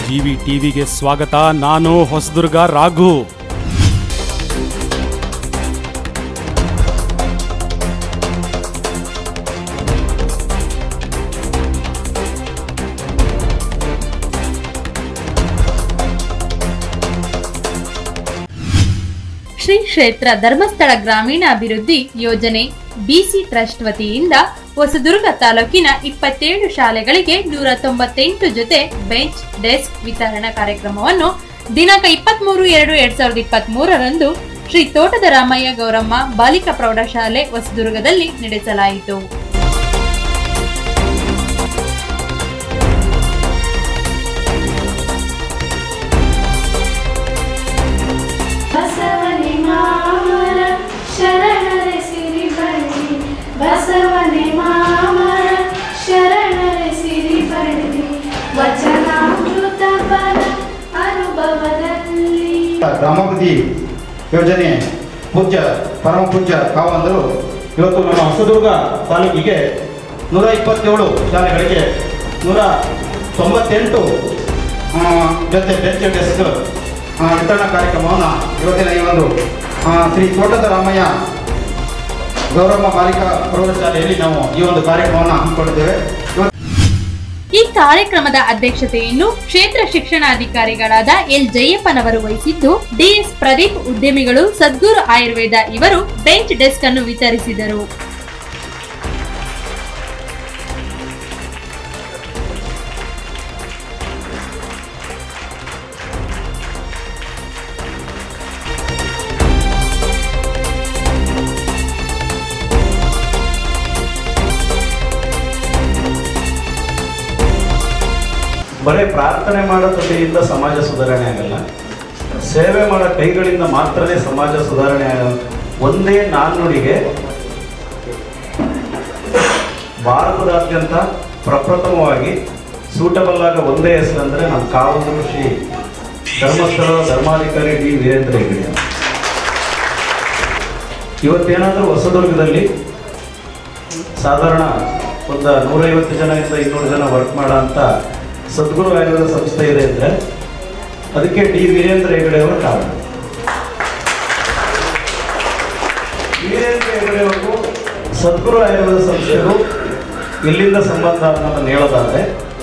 GV ಟಿವಿಗೆ ಸ್ವಾಗತ ನಾನು ಹೊಸದುರ್ಗ ರಾಘು ಶ್ರೀ ಕ್ಷೇತ್ರ ಧರ್ಮಸ್ಥಳ ಗ್ರಾಮೀಣ ಅಭಿವೃದ್ಧಿ ಯೋಜನೆ ಬಿಸಿ ಟ್ರಸ್ಟ್ ವತಿಯಿಂದ ಹೊಸದುರ್ಗ ತಾಲೂಕಿನ ಇಪ್ಪತ್ತೇಳು ಶಾಲೆಗಳಿಗೆ ನೂರ ತೊಂಬತ್ತೆಂಟು ಜೊತೆ ಬೆಂಚ್ ಡೆಸ್ಕ್ ವಿತರಣಾ ಕಾರ್ಯಕ್ರಮವನ್ನು ದಿನಾಂಕ ಇಪ್ಪತ್ಮೂರು ಎರಡು ಎರಡ್ ಸಾವಿರದ ಇಪ್ಪತ್ತ್ ಮೂರರಂದು ಶ್ರೀ ತೋಟದ ರಾಮಯ್ಯ ಗೌರಮ್ಮ ಬಾಲಿಕಾ ಪ್ರೌಢಶಾಲೆ ಹೊಸದುರ್ಗದಲ್ಲಿ ನಡೆಸಲಾಯಿತು ಬಸವನೆ ಮಾಮರ ಶರಣರೆ ಸಿರಿ ಬಳ್ಳಿ ಬಸವನೆ ಮಾಮರ ಶರಣರೆ ಸಿರಿ ಬಳ್ಳಿ ವಚನಾಮೃತ ಪದ ಅನುಭವದಲ್ಲಿ ಗ್ರಾಮಾಭಿವೃದ್ಧಿ ಯೋಜನೆ ಪೂಜ್ಯ ಪರಮ ಪೂಜ್ಯ ಕಾವಂದರು ಇವತ್ತು ನಮ್ಮ ಹೊಸದುರ್ಗ ತಾಲೂಕಿಗೆ ನೂರ ಇಪ್ಪತ್ತೇಳು ಶಾಲೆಗಳಿಗೆ ನೂರ ತೊಂಬತ್ತೆಂಟು ಆ, ಜೊತೆ ಬೆಂಚ್ ಡೆಸ್ಕ್ ಆ, ವಿತರಣಾ ಕಾರ್ಯಕ್ರಮವನ್ನು ಇವತ್ತಿನ ಈ ಒಂದು ಆ, ಶ್ರೀ ತೋಟದ ರಾಮಯ್ಯ ಗೌರಮ್ಮ ಬಾಲಿಕಾ ಪ್ರೌಢಶಾಲೆಯಲ್ಲಿ ನಾವು ಈ ಒಂದು ಕಾರ್ಯಕ್ರಮವನ್ನು ಹಮ್ಮಿಕೊಂಡಿದ್ದೇವೆ ಇವತ್ತು ಈ ಕಾರ್ಯಕ್ರಮದ ಅಧ್ಯಕ್ಷತೆಯನ್ನು ಕ್ಷೇತ್ರ ಶಿಕ್ಷಣಾಧಿಕಾರಿಗಳಾದ ಎಲ್ ಜಯಪ್ಪನವರು ವಹಿಸಿದ್ದು ಡಿಎಸ್ ಪ್ರದೀಪ್ ಉದ್ಯಮಿಗಳು ಸದ್ಗುರು ಆಯುರ್ವೇದ ಇವರು ಬೆಂಚ್ ಡೆಸ್ಕ್ ಅನ್ನು ವಿತರಿಸಿದರು ಬರೀ ಪ್ರಾರ್ಥನೆ ಮಾಡೋ ಜೊತೆಯಿಂದ ಸಮಾಜ ಸುಧಾರಣೆ ಆಗಲ್ಲ ಸೇವೆ ಮಾಡೋ ಕೈಗಳಿಂದ ಮಾತ್ರನೇ ಸಮಾಜ ಸುಧಾರಣೆ ಆಗಲ್ಲ ಒಂದೇ ನಾಣ್ಣುಡಿಗೆ ಭಾರತದಾದ್ಯಂತ ಪ್ರಪ್ರಥಮವಾಗಿ ಸೂಟಬಲ್ ಆಗ ಒಂದೇ ಹೆಸರು ಅಂದರೆ ನಮ್ಮ ಕಾವಂದರು ಶ್ರೀ ಧರ್ಮಸ್ಥಳ ಧರ್ಮಾಧಿಕಾರಿ ಡಿ ವೀರೇಂದ್ರ ಹೆಗ್ಗಡೆ ಅಂತ. ಇವತ್ತೇನಾದರೂ ಹೊಸದುರ್ಗದಲ್ಲಿ ಸಾಧಾರಣ ಒಂದು ನೂರೈವತ್ತು ಜನದಿಂದ ಇನ್ನೂರು ಜನ ವರ್ಕ್ ಮಾಡೋ ಅಂತ ಸದ್ಗುರು ಆಯುರ್ವೇದ ಸಂಸ್ಥೆ ಇದೆ ಅಂದರೆ ಅದಕ್ಕೆ ಡಿ ವೀರೇಂದ್ರ ಹೆಗಡೆ ಅವರ ಕಾರಣ ವೀರೇಂದ್ರ ಹೆಗಡೆ ಅವರು ಸದ್ಗುರು ಆಯುರ್ವೇದ ಸಂಸ್ಥೆಗೂ ಎಲ್ಲಿಂದ ಸಂಬಂಧ ಅನ್ನೋದನ್ನು ಹೇಳೋದಾದ್ರೆ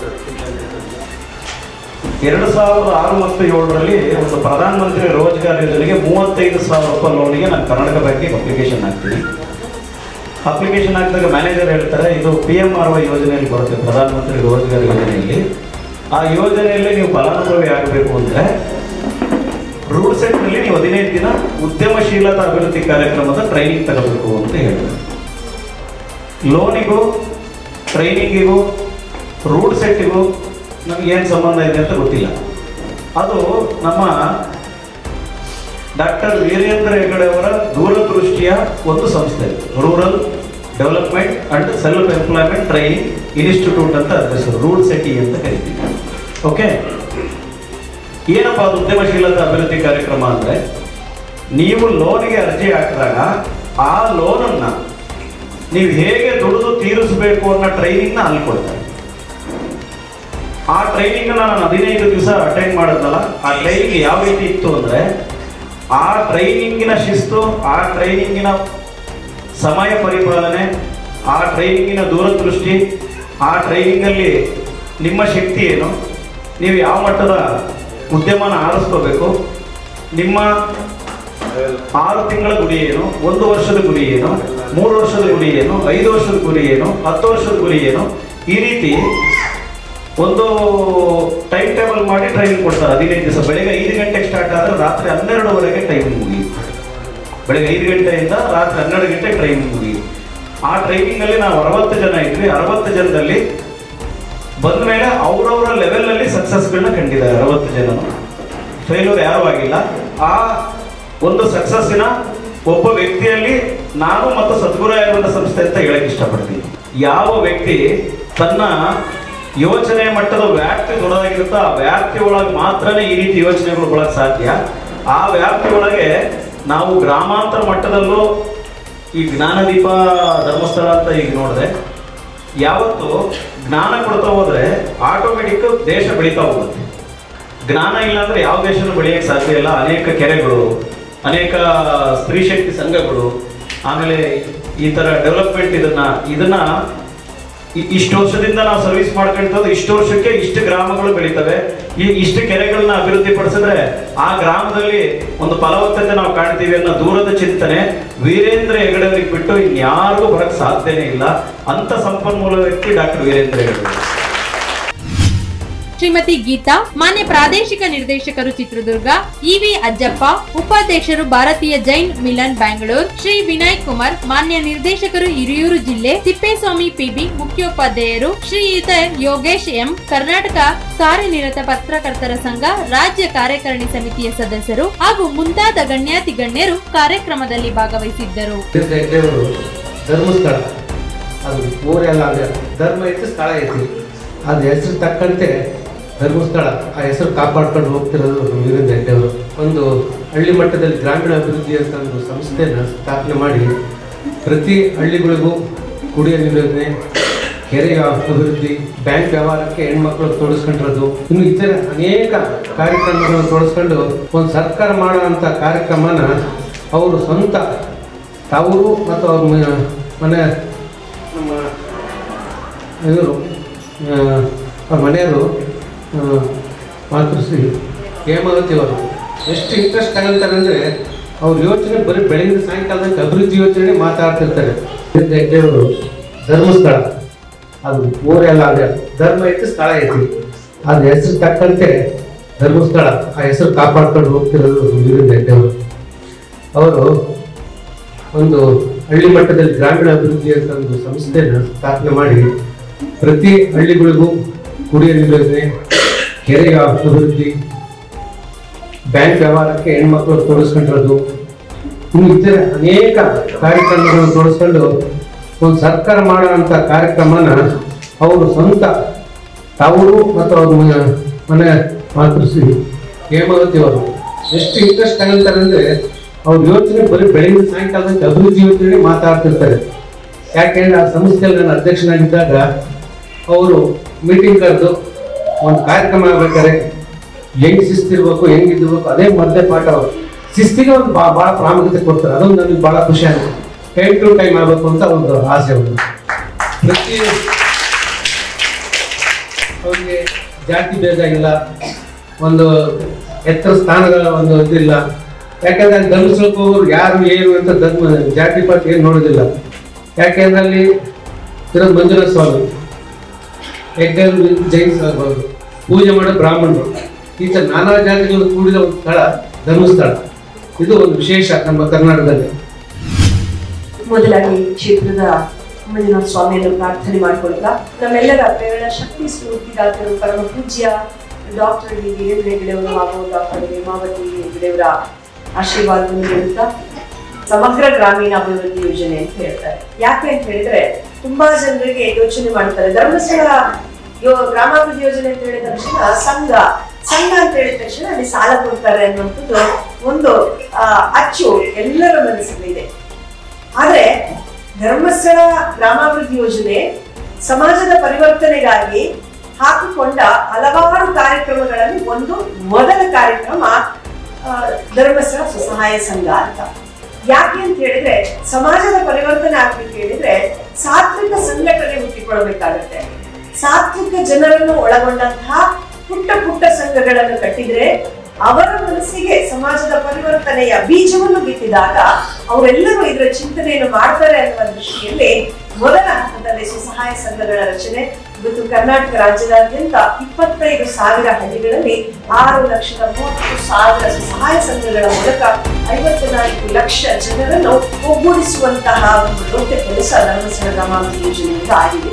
ಎರಡು ಸಾವಿರದ ಆರು ಮತ್ತು ಏಳರಲ್ಲಿ ಒಂದು ಪ್ರಧಾನಮಂತ್ರಿ ರೋಜ್ಗಾರ್ ಯೋಜನೆಗೆ ಮೂವತ್ತೈದು ಸಾವಿರ ರೂಪಾಯಿ ಲೋನಿಗೆ ನಾನು ಕರ್ನಾಟಕ ಬ್ಯಾಂಕಿಗೆ ಅಪ್ಲಿಕೇಶನ್ ಹಾಕ್ತೀನಿ ಅಪ್ಲಿಕೇಶನ್ ಹಾಕಿದಾಗ ಮ್ಯಾನೇಜರ್ ಹೇಳ್ತಾರೆ ಇದು ಪಿ ಎಂ ಆರ್ ವೈ ಯೋಜನೆಯಲ್ಲಿ ಬರುತ್ತೆ ಪ್ರಧಾನಮಂತ್ರಿ ರೋಜ್ಗಾರ್ ಯೋಜನೆಯಲ್ಲಿ ಆ ಯೋಜನೆಯಲ್ಲಿ ನೀವು ಫಲಾನುಭವಿ ಆಗಬೇಕು ಅಂದರೆ ರೂಡ್ ಸೆಟ್ನಲ್ಲಿ ನೀವು ಹದಿನೈದು ದಿನ ಉದ್ಯಮಶೀಲತಾ ಅಭಿವೃದ್ಧಿ ಕಾರ್ಯಕ್ರಮದ ಟ್ರೈನಿಂಗ್ ತಗೋಬೇಕು ಅಂತ ಹೇಳಿದ್ರು ಲೋನಿಗೂ ಟ್ರೈನಿಂಗಿಗೂ ರೂಡ್ ಸೆಟ್ಟಿಗೂ ನಮ್ಗೆ ಏನು ಸಂಬಂಧ ಇದೆ ಅಂತ ಗೊತ್ತಿಲ್ಲ ಅದು ನಮ್ಮ ಡಾಕ್ಟರ್ ವೀರೇಂದ್ರ ಹೆಗಡೆ ಅವರ ದೂರದೃಷ್ಟಿಯ ಒಂದು ಸಂಸ್ಥೆ rural development and self employment training institute ಅಂತ ಅದ್ರ ಹೆಸರು ರೂಡ್ ಸೆಟಿ ಅಂತ ಕರಿತೀವಿ ಓಕೆ ಏನಪ್ಪ ಅದು ಉದ್ಯಮಶೀಲತಾ ಅಭಿವೃದ್ಧಿ ಕಾರ್ಯಕ್ರಮ ಅಂದರೆ ನೀವು ಲೋನಿಗೆ ಅರ್ಜಿ ಹಾಕಿದಾಗ ಆ ಲೋನನ್ನು ನೀವು ಹೇಗೆ ದುಡಿದು ತೀರಿಸಬೇಕು ಅನ್ನೋ ಟ್ರೈನಿಂಗ್ನ ಅಲ್ಲಿ ಕೊಡ್ತಾರೆ ಆ ಟ್ರೈನಿಂಗ್ ನಾನು ಹದಿನೈದು ದಿವಸ ಅಟೆಂಡ್ ಮಾಡಿದ್ನಲ್ಲ ಆ ಟ್ರೈನಿಂಗ್ ಯಾವ ರೀತಿ ಇತ್ತು ಅಂದರೆ ಆ ಟ್ರೈನಿಂಗಿನ ಶಿಸ್ತು ಆ ಟ್ರೈನಿಂಗಿನ ಸಮಯ ಪರಿಪಾಲನೆ ಆ ಟ್ರೈನಿಂಗಿನ ದೂರದೃಷ್ಟಿ ಆ ಟ್ರೈನಿಂಗಲ್ಲಿ ನಿಮ್ಮ ಶಕ್ತಿ ಏನು ನೀವು ಯಾವ ಮಟ್ಟದ ಉದ್ಯಮನ ಆರಿಸ್ಕೋಬೇಕು ನಿಮ್ಮ ಆರು ತಿಂಗಳ ಗುರಿ ಏನು ಒಂದು ವರ್ಷದ ಗುರಿ ಏನು ಮೂರು ವರ್ಷದ ಗುರಿ ಏನು ಐದು ವರ್ಷದ ಗುರಿ ಏನು ಹತ್ತು ವರ್ಷದ ಗುರಿ ಏನು ಈ ರೀತಿ ಒಂದು ಟೈಮ್ ಟೇಬಲ್ ಮಾಡಿ ಟ್ರೈನಿಂಗ್ ಕೊಡ್ತಾರೆ ಹದಿನೈದು ದಿವಸ ಬೆಳಗ್ಗೆ ಐದು ಗಂಟೆಗೆ ಸ್ಟಾರ್ಟ್ ಆದರೆ ರಾತ್ರಿ ಹನ್ನೆರಡುವರೆಗೆ ಟೈಮಿಂಗ್ ಮುಗಿಯುತ್ತೆ ಬೆಳಗ್ಗೆ ಐದು ಗಂಟೆಯಿಂದ ರಾತ್ರಿ ಹನ್ನೆರಡು ಗಂಟೆ ಟ್ರೈನಿಂಗ್ ಮುಗಿಯುತ್ತೆ ಆ ಟ್ರೈನಿಂಗಲ್ಲಿ ನಾವು ಅರವತ್ತು ಜನ ಇದ್ವಿ ಅರವತ್ತು ಜನದಲ್ಲಿ ಬಂದ ಮೇಲೆ ಅವರವರ ಲೆವೆಲಲ್ಲಿ ಸಕ್ಸಸ್ಗಳನ್ನ ಕಂಡಿದ್ದಾರೆ ಅರವತ್ತು ಜನನು ಫೇಲ್ಯೂರ್ ಯಾರೂ ಆಗಿಲ್ಲ ಆ ಒಂದು ಸಕ್ಸಸ್ಸಿನ ಒಬ್ಬ ವ್ಯಕ್ತಿಯಲ್ಲಿ ನಾನು ಮತ್ತು ಸದ್ಗುರು ಆಯುರ್ವೇದ ಸಂಸ್ಥೆ ಅಂತ ಹೇಳಕ್ ಇಷ್ಟಪಡ್ತೀನಿ ಯಾವ ವ್ಯಕ್ತಿ ತನ್ನ ಯೋಚನೆ ಮಟ್ಟದ ವ್ಯಾಪ್ತಿ ದೊಡ್ಡದಾಗಿರುತ್ತೋ ಆ ವ್ಯಾಪ್ತಿ ಒಳಗೆ ಮಾತ್ರನೇ ಈ ರೀತಿ ಯೋಚನೆಗಳು ಬರೋಕ್ಕೆ ಸಾಧ್ಯ ಆ ವ್ಯಾಪ್ತಿ ಒಳಗೆ ನಾವು ಗ್ರಾಮಾಂತರ ಮಟ್ಟದಲ್ಲೂ ಈ ಜ್ಞಾನದೀಪ ಧರ್ಮಸ್ಥಳ ಅಂತ ಈಗ ನೋಡಿದ್ರೆ ಯಾವತ್ತು ಜ್ಞಾನ ಕೊಡ್ತಾ ಹೋದ್ರೆ ಆಟೋಮೆಟಿಕ್ ದೇಶ ಬೆಳೀತಾ ಹೋಗುತ್ತೆ ಜ್ಞಾನ ಇಲ್ಲ ಅಂದ್ರೆ ಯಾವ ದೇಶನೂ ಬೆಳೆಯಕ್ಕೆ ಸಾಧ್ಯ ಇಲ್ಲ ಅನೇಕ ಕೆರೆಗಳು ಅನೇಕ ಸ್ತ್ರೀ ಶಕ್ತಿ ಸಂಘಗಳು ಆಮೇಲೆ ಈ ತರ ಡೆವಲಪ್ಮೆಂಟ್ ಇದನ್ನ ಇದನ್ನ ಇ- ಇಷ್ಟು ವರ್ಷದಿಂದ ನಾವು ಸರ್ವಿಸ್ ಮಾಡ್ಕೊಂತದ್ದು ಇಷ್ಟು ವರ್ಷಕ್ಕೆ ಇಷ್ಟು ಗ್ರಾಮಗಳು ಬೆಳೀತವೆ ಈ ಇಷ್ಟು ಕೆರೆಗಳನ್ನ ಅಭಿವೃದ್ಧಿ ಪಡಿಸಿದ್ರೆ ಆ ಗ್ರಾಮದಲ್ಲಿ ಒಂದು ಫಲವತ್ತತೆ ನಾವು ಕಾಣ್ತೀವಿ ಅನ್ನೋ ದೂರದ ಚಿಂತನೆ ವೀರೇಂದ್ರ ಹೆಗಡೆಯವರಿಗೆ ಬಿಟ್ಟು ಇನ್ಯಾರಿಗೂ ಬರಕ್ ಸಾಧ್ಯನೇ ಇಲ್ಲ ಅಂತ ಸಂಪನ್ಮೂಲ ವ್ಯಕ್ತಿ ಡಾಕ್ಟರ್ ವೀರೇಂದ್ರ ಹೆಗಡೆ ಶ್ರೀಮತಿ ಗೀತಾ ಮಾನ್ಯ ಪ್ರಾದೇಶಿಕ ನಿರ್ದೇಶಕರು ಚಿತ್ರದುರ್ಗ ಇವಿ ಅಜ್ಜಪ್ಪ ಉಪಾಧ್ಯಕ್ಷರು ಭಾರತೀಯ ಜೈನ್ ಮಿಲನ್ ಬ್ಯಾಂಗ್ಳೂರ್ ಶ್ರೀ ವಿನಾಯಕ್ ಕುಮಾರ್ ಮಾನ್ಯ ನಿರ್ದೇಶಕರು ಹಿರಿಯೂರು ಜಿಲ್ಲೆ ತಿಪ್ಪೇಸ್ವಾಮಿ ಪಿಬಿ ಮುಖ್ಯೋಪಾಧ್ಯಾಯರು ಶ್ರೀಯುತ ಯೋಗೇಶ್ ಎಂ ಕರ್ನಾಟಕ ಕಾರ್ಯನಿರತ ಪತ್ರಕರ್ತರ ಸಂಘ ರಾಜ್ಯ ಕಾರ್ಯಕಾರಿಣಿ ಸಮಿತಿಯ ಸದಸ್ಯರು ಹಾಗೂ ಮುಂತಾದ ಗಣ್ಯಾತಿ ಗಣ್ಯರು ಕಾರ್ಯಕ್ರಮದಲ್ಲಿ ಭಾಗವಹಿಸಿದ್ದರು ದೇವರು ಧರ್ಮಸ್ಥಳ ಅದು ಊರೆಲ್ಲ ಅಂದ್ರೆ ಧರ್ಮ ಐತಿ ಸ್ಥಳ ಐತಿ ಅದು ಹೆಸರು ತಕ್ಕಂತೆ ಧರ್ಮಸ್ಥಳ ಆ ಹೆಸರು ಕಾಪಾಡ್ಕೊಂಡು ಹೋಗ್ತಿರೋದು ವೀರೇಂದ್ರ ಹೆಗ್ಡೆಯವರು ಒಂದು ಹಳ್ಳಿ ಮಟ್ಟದಲ್ಲಿ ಗ್ರಾಮೀಣ ಅಭಿವೃದ್ಧಿ ಅಂತ ಒಂದು ಸಂಸ್ಥೆನ ಸ್ಥಾಪನೆ ಮಾಡಿ ಪ್ರತಿ ಹಳ್ಳಿಗಳಿಗೂ ಕುಡಿಯೋ ನೀರು ಯೋಜನೆ ಕೆರೆಯ ಅಭಿವೃದ್ಧಿ ಬ್ಯಾಂಕ್ ವ್ಯವಹಾರಕ್ಕೆ ಹೆಣ್ಮಕ್ಳು ತೊಡಸ್ಕೊಂಡಿರೋದು ಇನ್ನು ಇತರ ಅನೇಕ ಕಾರ್ಯಕ್ರಮಗಳನ್ನು ತೊಡಸ್ಕೊಂಡು ಒಂದು ಸರ್ಕಾರ ಮಾಡುವಂಥ ಕಾರ್ಯಕ್ರಮನ ಅವರು ಸ್ವಂತ ತಾವರು ಮತ್ತು ಅವ್ರ ಮ- ಮನೆ ನಮ್ಮ ಇವರು ಅವ್ರ ಮನೆಯವರು ಆ, ಮಾತೃಶ್ರೀ ಹೇಮಾವತಿ ಅವರು ಎಷ್ಟು ಇಂಟ್ರೆಸ್ಟ್ ತಗೊಳ್ತಾರೆ ಅಂದರೆ ಅವ್ರ ಯೋಚನೆ ಬರೀ ಬೆಳಗಿನ ಸಾಯಂಕಾಲದಲ್ಲಿ ಅಭಿವೃದ್ಧಿ ಯೋಚನೆ ಮಾತಾಡ್ತಿರ್ತಾರೆ ಹೆಗ್ಡೆಯವರು ಧರ್ಮಸ್ಥಳ ಅದು ಊರೆಲ್ಲ ಅಂದ್ರೆ ಧರ್ಮ ಐತಿ ಸ್ಥಳ ಐತಿ ಅದು ಹೆಸರು ತಕ್ಕಂತೆ ಧರ್ಮಸ್ಥಳ ಆ ಹೆಸರು ಕಾಪಾಡ್ಕೊಂಡು ಹೋಗ್ತಿರೋದು ವೀರೇಂದ್ರ ಹೆಗ್ಡೆಯವರು ಅವರು ಒಂದು ಹಳ್ಳಿ ಮಟ್ಟದಲ್ಲಿ ಗ್ರಾಮೀಣ ಅಭಿವೃದ್ಧಿ ಅಂತ ಒಂದು ಸಂಸ್ಥೆನ ಸ್ಥಾಪನೆ ಮಾಡಿ ಪ್ರತಿ ಹಳ್ಳಿಗಳಿಗೂ ಕುಡಿಯೋ ನೀರು ಯೋಜನೆ ಕೆರೆಯ ಅಭಿವೃದ್ಧಿ ಬ್ಯಾಂಕ್ ವ್ಯವಹಾರಕ್ಕೆ ಹೆಣ್ಮಕ್ಳು ತೊಡಸ್ಕೊಂಡಿರೋದು ಇನ್ನು ಇತರ ಅನೇಕ ಕಾರ್ಯಕ್ರಮಗಳನ್ನು ತೊಡಸ್ಕೊಂಡು ಒಂದು ಸರ್ಕಾರ ಮಾಡುವಂಥ ಕಾರ್ಯಕ್ರಮನ ಅವರು ಸ್ವಂತ ತಾವರು ಮತ್ತು ಅವ್ರ ಮ- ಮನೆ ಮಾತೃಶ್ರೀ ಹೇಮಾವತಿ ಅವರು ಎಷ್ಟು ಇಂಟ್ರೆಸ್ಟ್ ತಗೊಳ್ತಾರೆ ಅಂದ್ರೆ ಅವ್ರ ಯೋಚನೆ ಬರೀ ಬೆಳಗಿನ ಸಾಯಂಕಾಲದಲ್ಲಿ ಅಭಿವೃದ್ಧಿ ಯೋಚನೆ ಮಾತಾಡ್ತಿರ್ತಾರೆ ಯಾಕೆಂದ್ರೆ ಆ ಸಂಸ್ಥೆಯಲ್ಲಿ ನಾನು ಅಧ್ಯಕ್ಷನಾಗಿದ್ದಾಗ ಅವರು ಮೀಟಿಂಗ್ ಕರೆದು ಒಂದು ಕಾರ್ಯಕ್ರಮ ಆಗ್ಬೇಕಾದ್ರೆ ಹೆಂಗ್ ಶಿಸ್ತಿರ್ಬೇಕು ಹೆಂಗಿರ್ಬೇಕು ಅದೇ ಮೊದಲೇ ಪಾಠ ಅವರು ಶಿಸ್ತಿಗೆ ಒಂದು ಬಾ ಭಾಳ ಪ್ರಾಮುಖ್ಯತೆ ಕೊಡ್ತಾರೆ ಅದೊಂದು ನನಗೆ ಭಾಳ ಖುಷಿ ಆಗುತ್ತೆ ಟೈಮ್ ಟು ಟೈಮ್ ಆಗಬೇಕು ಅಂತ ಒಂದು ಆಸೆ ಒಂದು ಪ್ರತಿ ಅವ್ರಿಗೆ ಜಾತಿ ಭೇದ ಇಲ್ಲ ಒಂದು ಎತ್ತರ ಸ್ಥಾನಗಳ ಒಂದು ಇದಿಲ್ಲ ಯಾಕಂದ್ರೆ ಅಲ್ಲಿ ಧರ್ಮಸ್ಥಳಕ್ಕೆ ಹೋಗೋರು ಯಾರು ಏನು ಅಂತ ಧರ್ಮ ಜಾತಿ ಪಾತಿ ಏನು ನೋಡೋದಿಲ್ಲ ಯಾಕೆಂದ್ರೆ ಅಲ್ಲಿ ಇರೋದು ಮಂಜುನಾಥ ಸ್ವಾಮಿ ಹೆಗ್ಗರು ಜೈನ್ ಆಗ್ಬೋದು ಪೂಜೆ ಮಾಡೋ ಬ್ರಾಹ್ಮಣರು ಈ ಥರ ನಾನಾ ಜಾತಿಗಳು ಕೂಡಿದ ಒಂದು ಸ್ಥಳ ಧರ್ಮಸ್ಥಳ ಇದು ಒಂದು ವಿಶೇಷ ನಮ್ಮ ಕರ್ನಾಟಕದಲ್ಲಿ ಮೊದಲಾಗಿ ಕ್ಷೇತ್ರದ ಮಂಜುನಾಥ ಸ್ವಾಮಿಯನ್ನು ಪ್ರಾರ್ಥನೆ ಮಾಡಿಕೊಳ್ತಾ ನಮ್ಮೆಲ್ಲರ ಪ್ರೇರಣ ಶಕ್ತಿ ಸ್ಫೂರ್ತಿದಾತರು ಪರಮ ಪೂಜ್ಯ ಡಾಕ್ಟರ್ ಡಿ ವೀರೇಂದ್ರ ಹೆಗಡೆಯವರು ಹಾಗೂ ಡಾಕ್ಟರ್ ಹೇಮಾವತಿ ಹೆಗಡೆಯವರ ಆಶೀರ್ವಾದವನ್ನು ನೀಡುತ್ತಾ ಸಮಗ್ರ ಗ್ರಾಮೀಣ ಅಭಿವೃದ್ಧಿ ಯೋಜನೆ ಅಂತ ಹೇಳ್ತಾರೆ ಯಾಕೆ ಅಂತ ಹೇಳಿದ್ರೆ ತುಂಬಾ ಜನರಿಗೆ ಯೋಚನೆ ಮಾಡ್ತಾರೆ ಧರ್ಮಸ್ಥಳ ಯೋ ಗ್ರಾಮಾಭಿವೃದ್ಧಿ ಯೋಜನೆ ಅಂತ ಹೇಳಿದ ತಕ್ಷಣ ಸಂಘ ಸಂಘ ಅಂತ ಹೇಳಿದ ತಕ್ಷಣ ಅಲ್ಲಿ ಸಾಲ ಕೊಡ್ತಾರೆ ಅನ್ನುವಂಥದ್ದು ಒಂದು ಆ, ಅಚ್ಚು ಎಲ್ಲರ ಮನಸ್ಸಲ್ಲಿದೆ ಆದ್ರೆ ಧರ್ಮಸ್ಥಳ ಗ್ರಾಮಾಭಿವೃದ್ಧಿ ಯೋಜನೆ ಸಮಾಜದ ಪರಿವರ್ತನೆಗಾಗಿ ಹಾಕಿಕೊಂಡ ಹಲವಾರು ಕಾರ್ಯಕ್ರಮಗಳಲ್ಲಿ ಒಂದು ಮೊದಲ ಕಾರ್ಯಕ್ರಮ ಆ, ಧರ್ಮಸ್ಥಳ ಸ್ವಸಹಾಯ ಸಂಘ ಅಂತ ಯಾಕೆ ಅಂತ ಹೇಳಿದ್ರೆ ಸಮಾಜದ ಪರಿವರ್ತನೆ ಆಗ್ಬೇಕು ಹೇಳಿದ್ರೆ ಸಾತ್ವಿಕ ಸಂಘಟನೆ ಹುಟ್ಟಿಕೊಳ್ಬೇಕಾಗತ್ತೆ ಸಾತ್ವಿಕ ಜನರನ್ನು ಒಳಗೊಂಡಂತಹ ಪುಟ್ಟ ಪುಟ್ಟ ಸಂಘಗಳನ್ನು ಕಟ್ಟಿದ್ರೆ ಅವರ ಮನಸ್ಸಿಗೆ ಸಮಾಜದ ಪರಿವರ್ತನೆಯ ಬೀಜವನ್ನು ಬಿತ್ತಿದಾಗ ಅವರೆಲ್ಲರೂ ಇದರ ಚಿಂತನೆಯನ್ನು ಮಾಡ್ತಾರೆ ಅನ್ನುವ ದೃಷ್ಟಿಯಲ್ಲಿ ಮೊದಲ ಹಂತದಲ್ಲಿ ಸ್ವಸಹಾಯ ಸಂಘಗಳ ರಚನೆ ಇವತ್ತು ಕರ್ನಾಟಕ ರಾಜ್ಯದಾದ್ಯಂತ ಇಪ್ಪತ್ತೈದು ಸಾವಿರ ಹಳ್ಳಿಗಳಲ್ಲಿ ಆರು ಲಕ್ಷದ ಮೂವತ್ತು ಸಾವಿರ ಸ್ವಸಹಾಯ ಸಂಘಗಳ ಮೂಲಕ ಐವತ್ತು ನಾಲ್ಕು ಲಕ್ಷ ಜನರನ್ನು ಒಗ್ಗೂಡಿಸುವಂತಹ ಒಂದು ದೊಡ್ಡ ಕೆಲಸ ಧರ್ಮಸ್ಥಳ ಗ್ರಾಮಾಭಿವೃದ್ಧಿ ಯೋಜನೆಯಿಂದ ಆಗಿದೆ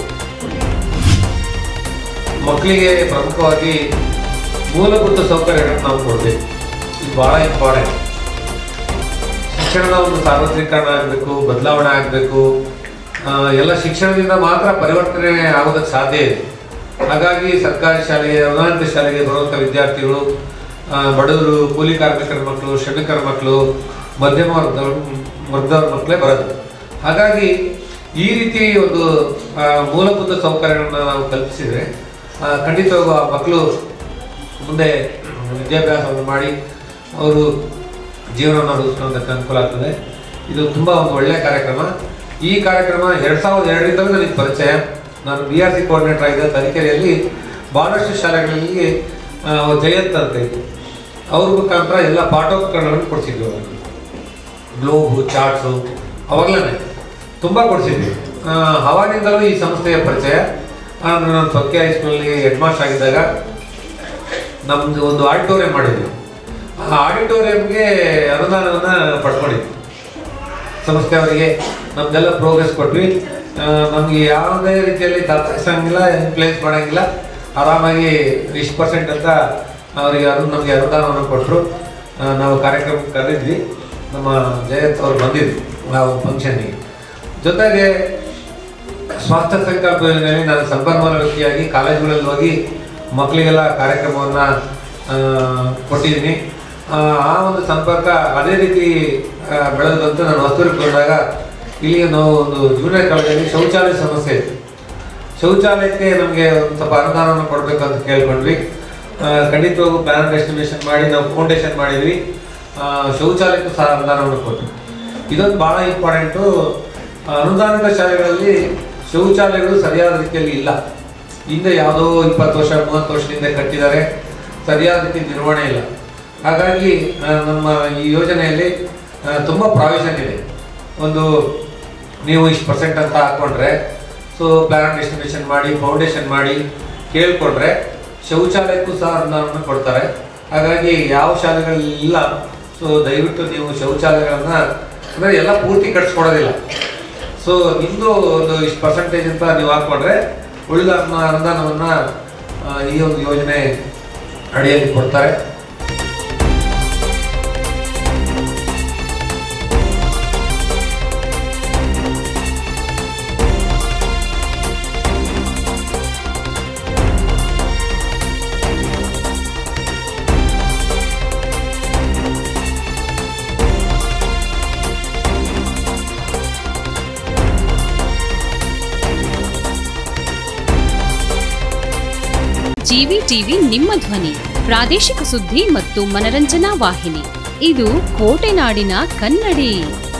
ಮಕ್ಕಳಿಗೆ ಪ್ರಮುಖವಾಗಿ ಮೂಲಭೂತ ಸೌಕರ್ಯಗಳನ್ನು ನಾವು ಕೊಡಬೇಕು ಇದು ಬಹಳ ಇಂಪಾರ್ಟೆಂಟ್ ಶಿಕ್ಷಣದ ಒಂದು ಸಾರ್ವತ್ರೀಕರಣ ಆಗಬೇಕು ಬದಲಾವಣೆ ಆಗಬೇಕು ಎಲ್ಲ ಶಿಕ್ಷಣದಿಂದ ಮಾತ್ರ ಪರಿವರ್ತನೆ ಆಗೋದಕ್ಕೆ ಸಾಧ್ಯ ಇದೆ ಹಾಗಾಗಿ ಸರ್ಕಾರಿ ಶಾಲೆಗೆ ಅನುದಾನಿತ ಶಾಲೆಗೆ ಬರುವಂಥ ವಿದ್ಯಾರ್ಥಿಗಳು ಆ, ಬಡವರು ಕೂಲಿ ಕಾರ್ಮಿಕರ ಮಕ್ಕಳು ಶ್ರಮಿಕರ ಮಕ್ಕಳು ಮಧ್ಯಮ ವರ್ಗ ವರ್ಗದವ್ರ ಮಕ್ಕಳೇ ಬರೋದು ಹಾಗಾಗಿ ಈ ರೀತಿ ಒಂದು ಆ, ಮೂಲಭೂತ ಸೌಕರ್ಯಗಳನ್ನ ನಾವು ಕಲ್ಪಿಸಿದರೆ ಖಂಡಿತವಾಗೂ ಆ ಮಕ್ಕಳು ಮುಂದೆ ವಿದ್ಯಾಭ್ಯಾಸವನ್ನು ಮಾಡಿ ಅವರು ಜೀವನವನ್ನು ರೂಪಿಸ್ಕೊಳ್ಳೋದಕ್ಕೆ ಅನುಕೂಲ ಆಗ್ತದೆ ಇದು ತುಂಬ ಒಂದು ಒಳ್ಳೆಯ ಕಾರ್ಯಕ್ರಮ ಈ ಕಾರ್ಯಕ್ರಮ ಎರಡು ಸಾವಿರದ ಎರಡರಿಂದಲೂ ನನಗೆ ಪರಿಚಯ ನಾನು ಬಿ ಆರ್ ಸಿ ಕೋಆರ್ಡಿನೇಟರ್ ಆಗಿದ್ದ ತರೀಕೆರೆಯಲ್ಲಿ ಭಾಳಷ್ಟು ಶಾಲೆಗಳಲ್ಲಿ ಆ, ಜಯಂತ್ ಅಂತ ಇತ್ತು ಅವ್ರ ಮುಖಾಂತರ ಎಲ್ಲ ಪಾಠೋಪಕರಣಗಳನ್ನು ಕೊಡಿಸಿದ್ವಿ ಅವ್ರಿಗೆ ಗ್ಲೋಬು ಚಾರ್ಟ್ಸು ಅವಾಗಲೇ ತುಂಬ ಕೊಡಿಸಿದ್ವಿ ಆ, ಅವಾಗಿಂದಲೂ ಈ ಸಂಸ್ಥೆಯ ಪರಿಚಯ ನಾನು ನಾನು ಸೊಕ್ಕೆ ಹೈಸ್ಕೂಲಲ್ಲಿ ಹೆಡ್ ಮಾಸ್ಟರ್ ಆಗಿದ್ದಾಗ ನಮ್ಮದು ಒಂದು ಆಡಿಟೋರಿಯಂ ಮಾಡಿದ್ವಿ ಆ ಆಡಿಟೋರಿಯಂಗೆ ಅನುದಾನವನ್ನು ಪಡ್ಕೊಂಡಿದ್ವಿ ಸಂಸ್ಥೆಯವರಿಗೆ ನಮ್ದೆಲ್ಲ ಪ್ರೋಗ್ರೆಸ್ ಕೊಟ್ವಿ ನಮಗೆ ಯಾವುದೇ ರೀತಿಯಲ್ಲಿ ತಪ್ಪಿಸಂಗಿಲ್ಲ ಪ್ಲೇಸ್ ಮಾಡೋಂಗಿಲ್ಲ ಆರಾಮಾಗಿ ಇಷ್ಟು ಪರ್ಸೆಂಟ್ ಅಂತ ಅವರಿಗೆ ಅದು ನಮಗೆ ಅನುದಾನವನ್ನು ಕೊಟ್ಟರು ನಾವು ಕಾರ್ಯಕ್ರಮಕ್ಕೆ ಕರೆದಿದ್ವಿ ನಮ್ಮ ಜಯಂತ್ ಅವ್ರು ಬಂದಿದ್ವಿ ನಾವು ಫಂಕ್ಷನ್ನಿಗೆ ಜೊತೆಗೆ ಸ್ವಾಸ್ಥ್ಯ ಸಂಕಲ್ಪ ಯೋಜನೆಯಲ್ಲಿ ನಾನು ಸಂಪನ್ಮೂಲ ವ್ಯಕ್ತಿಯಾಗಿ ಕಾಲೇಜುಗಳಲ್ಲಿ ಹೋಗಿ ಮಕ್ಕಳಿಗೆಲ್ಲ ಕಾರ್ಯಕ್ರಮವನ್ನು ಕೊಟ್ಟಿದ್ದೀನಿ ಆ ಆ ಒಂದು ಸಂಪರ್ಕ ಅದೇ ರೀತಿ ಆ, ಬೆಳೆದು ಬಂತು ನಾನು ಹೊಸೂರಿಗೆ ಬಂದಾಗ ಇಲ್ಲಿ ನಾವು ಒಂದು ಜೂನಿಯರ್ ಕಾಲೇಜಲ್ಲಿ ಶೌಚಾಲಯ ಸಮಸ್ಯೆ ಇತ್ತು ಶೌಚಾಲಯಕ್ಕೆ ನಮಗೆ ಒಂದು ಸ್ವಲ್ಪ ಅನುದಾನವನ್ನು ಕೊಡಬೇಕು ಅಂತ ಕೇಳ್ಕೊಂಡ್ವಿ ಆ, ಖಂಡಿತವಾಗೂ ಪ್ಲಾನ್ ಎಸ್ಟಿಮೇಷನ್ ಮಾಡಿ ನಾವು ಫೌಂಡೇಶನ್ ಮಾಡಿದ್ವಿ ಆ, ಶೌಚಾಲಯಕ್ಕೂ ಸಹ ಅನುದಾನವನ್ನು ಕೊಟ್ಟರು ಇದೊಂದು ಭಾಳ ಇಂಪಾರ್ಟೆಂಟು ಅನುದಾನಿತ ಶಾಲೆಗಳಲ್ಲಿ ಶೌಚಾಲಯಗಳು ಸರಿಯಾದ ರೀತಿಯಲ್ಲಿ ಇಲ್ಲ ಹಿಂದೆ ಯಾವುದೋ ಇಪ್ಪತ್ತು ವರ್ಷ ಮೂವತ್ತು ವರ್ಷದಿಂದ ಕಟ್ಟಿದ್ದಾರೆ ಸರಿಯಾದ ರೀತಿ ನಿರ್ವಹಣೆ ಇಲ್ಲ ಹಾಗಾಗಿ ಆ, ನಮ್ಮ ಈ ಯೋಜನೆಯಲ್ಲಿ ಆ, ತುಂಬ ಪ್ರಾವಿಷನ್ ಇದೆ ಒಂದು ನೀವು ಇಷ್ಟು ಪರ್ಸೆಂಟ್ ಅಂತ ಹಾಕ್ಕೊಂಡ್ರೆ ಸೊ ಪ್ಲಾನ್ ಎಸ್ಟಿಮೇಷನ್ ಮಾಡಿ ಫೌಂಡೇಶನ್ ಮಾಡಿ ಕೇಳ್ಕೊಂಡ್ರೆ ಶೌಚಾಲಯಕ್ಕೂ ಸಹ ಅನುದಾನವನ್ನು ಕೊಡ್ತಾರೆ ಹಾಗಾಗಿ ಯಾವ ಶಾಲೆಗಳಿಲ್ಲ ಸೊ ದಯವಿಟ್ಟು ನೀವು ಶೌಚಾಲಯಗಳನ್ನ ಅಂದರೆ ಎಲ್ಲ ಪೂರ್ತಿ ಕಟ್ಸ್ಕೊಡೋದಿಲ್ಲ ಸೊ ನಿಮ್ಮದು ಒಂದು ಇಷ್ಟು ಪರ್ಸೆಂಟೇಜ್ ಅಂತ ನೀವು ಹಾಕ್ಕೊಂಡ್ರೆ ಉಳಿದ ಅನ್ನ- ಅನುದಾನವನ್ನ ಆ, ಈ ಒಂದು ಯೋಜನೆ ಅಡಿಯಲ್ಲಿ ಕೊಡ್ತಾರೆ ಜಿವಿ ಟಿವಿ ನಿಮ್ಮ ಧ್ವನಿ ಪ್ರಾದೇಶಿಕ ಸುದ್ದಿ ಮತ್ತು ಮನರಂಜನಾ ವಾಹಿನಿ ಇದು ಕೋಟೆನಾಡಿನ ಕನ್ನಡಿ